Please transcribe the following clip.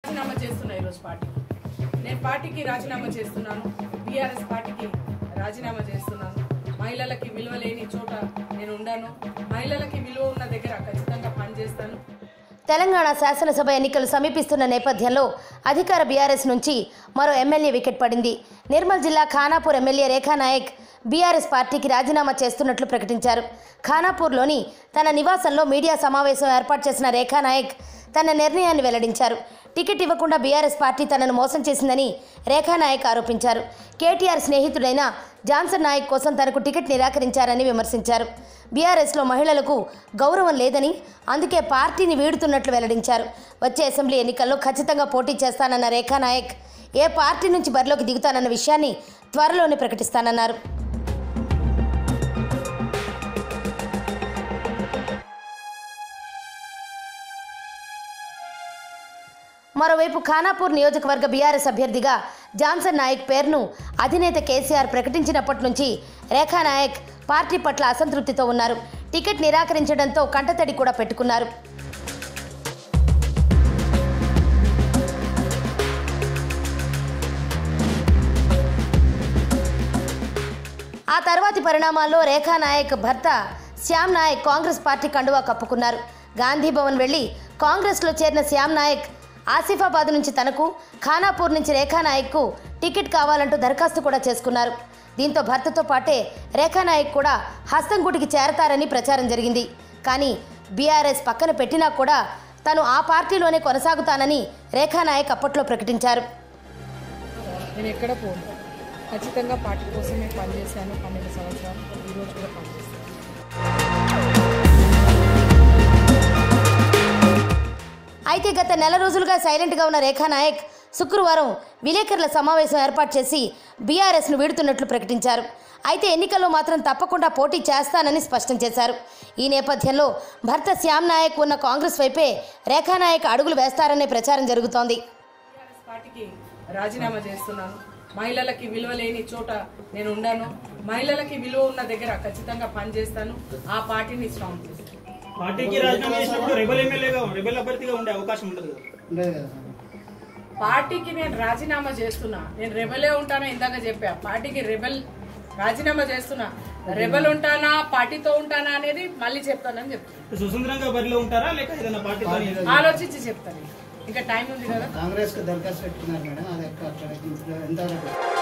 రాజీనామా చేస్తున్నా ఈరోజు పార్టీకి నేను పార్టీకి రాజీనామా చేస్తున్నాను బీఆర్ఎస్ పార్టీకి రాజీనామా చేస్తున్నాను మహిళలకి విలువ లేని చోట నేను ఉండాను మహిళలకి విలువ ఉన్న దగ్గర ఖచ్చితంగా పనిచేస్తాను తెలంగాణ శాసనసభ ఎన్నికలు సమీపిస్తున్న నేపథ్యంలో అధికార బీఆర్ఎస్ నుంచి మరో ఎమ్మెల్యే వికెట్ పడింది నిర్మల్ జిల్లా ఖానాపూర్ ఎమ్మెల్యే రేఖా నాయక్ బీఆర్ఎస్ పార్టీకి రాజీనామా చేస్తున్నట్లు ప్రకటించారు ఖానాపూర్లోని తన నివాసంలో మీడియా సమావేశం ఏర్పాటు చేసిన రేఖా నాయక్ తన నిర్ణయాన్ని వెల్లడించారు టికెట్ ఇవ్వకుండా బీఆర్ఎస్ పార్టీ తనను మోసం చేసిందని రేఖా నాయక్ ఆరోపించారు కేటీఆర్ స్నేహితుడైన జాన్సన్ నాయక్ కోసం తనకు టికెట్ నిరాకరించారని విమర్శించారు బీఆర్ఎస్లో మహిళలకు గౌరవం లేదని అందుకే పార్టీని వీడుతున్నట్లు వెల్లడించారు వచ్చే అసెంబ్లీ ఎన్నికల్లో ఖచ్చితంగా పోటీ చేస్తానన్న రేఖా నాయక్ ఏ పార్టీ నుంచి బరిలోకి దిగుతానన్న విషయాన్ని త్వరలోనే ప్రకటిస్తానన్నారు మరోవైపు ఖానాపూర్ నియోజకవర్గ బీఆర్ఎస్ అభ్యర్థిగా జాన్సన్ నాయక్ పేరును అధినేత కేసీఆర్ ప్రకటించినప్పటి నుంచి రేఖా నాయక్ పార్టీ పట్ల అసంతృప్తితో ఉన్నారు టికెట్ నిరాకరించడంతో కంటతడి కూడా పెట్టుకున్నారు ఆ తర్వాతి పరిణామాల్లో రేఖా నాయక్ భర్త శ్యామ్ నాయక్ కాంగ్రెస్ పార్టీ కండువా కప్పుకున్నారు గాంధీ భవన్ వెళ్లి కాంగ్రెస్లో చేరిన శ్యామ్ నాయక్ ఆసిఫాబాద్ నుంచి తనకు ఖానాపూర్ నుంచి రేఖా నాయక్కు టికెట్ కావాలంటూ దరఖాస్తు కూడా చేసుకున్నారు దీంతో భర్తతో పాటే రేఖా నాయక్ కూడా హస్తంగుడికి చేరతారని ప్రచారం జరిగింది కానీ బీఆర్ఎస్ పక్కన పెట్టినా కూడా తను ఆ పార్టీలోనే కొనసాగుతానని రేఖా నాయక్ అప్పట్లో ప్రకటించారు నేను ఎక్కడ పోను ఖచ్చితంగా పార్టీ కోసమే పనిచేశాను పన్నెండు సంవత్సరాలు ఈరోజు కూడా పనిచేస్తాను అయితే గత నెల రోజులుగా సైలెంట్గా ఉన్న రేఖా నాయక్ శుక్రవారం విలేకరుల సమావేశం ఏర్పాటు చేసి బీఆర్ఎస్ను వీడుతున్నట్లు ప్రకటించారు అయితే ఎన్నికల్లో మాత్రం తప్పకుండా పోటీ చేస్తానని స్పష్టం చేశారు ఈ నేపథ్యంలో భర్త శ్యామ్ నాయక్ ఉన్న కాంగ్రెస్ వైపే రేఖా నాయక్ అడుగులు వేస్తారనే ప్రచారం జరుగుతోంది టీఆర్ఎస్ పార్టీకి రాజీనామా చేస్తున్నాను మహిళలకి విలువ లేని చోట నేను ఉండాను మహిళలకి విలువ ఉన్న దగ్గర ఖచ్చితంగా పనిచేస్తాను ఆ పార్టీని స్ట్రాంగ్ చేస్తాను పార్టీకి రాజీనామా చేసినప్పుడు రెబల్ ఎమ్మెల్యేగా రెబల్ అభ్యర్థిగా ఉండే అవకాశం ఉండదు కదా ఉండేది కదా సార్ పార్టీకి నేను రాజీనామా చేస్తున్నా నేను రెబలే ఉంటానా ఇందాక చెప్పా పార్టీకి రెబల్ రాజీనామా చేస్తున్నా రెబల్ ఉంటానా పార్టీతో ఉంటానా అనేది మళ్ళీ చెప్తానని చెప్తాను స్వతంత్రంగా బరిలో ఉంటారా లేక ఏదైనా పార్టీతో ఆలోచించి చెప్తాను ఇంకా టైం ఉంది కదా కాంగ్రెస్ కు దరఖాస్తు పెట్టుకున్నారు మేడం అది ఎక్కడ అక్కడ ఇంట్లో ఎంతవరకు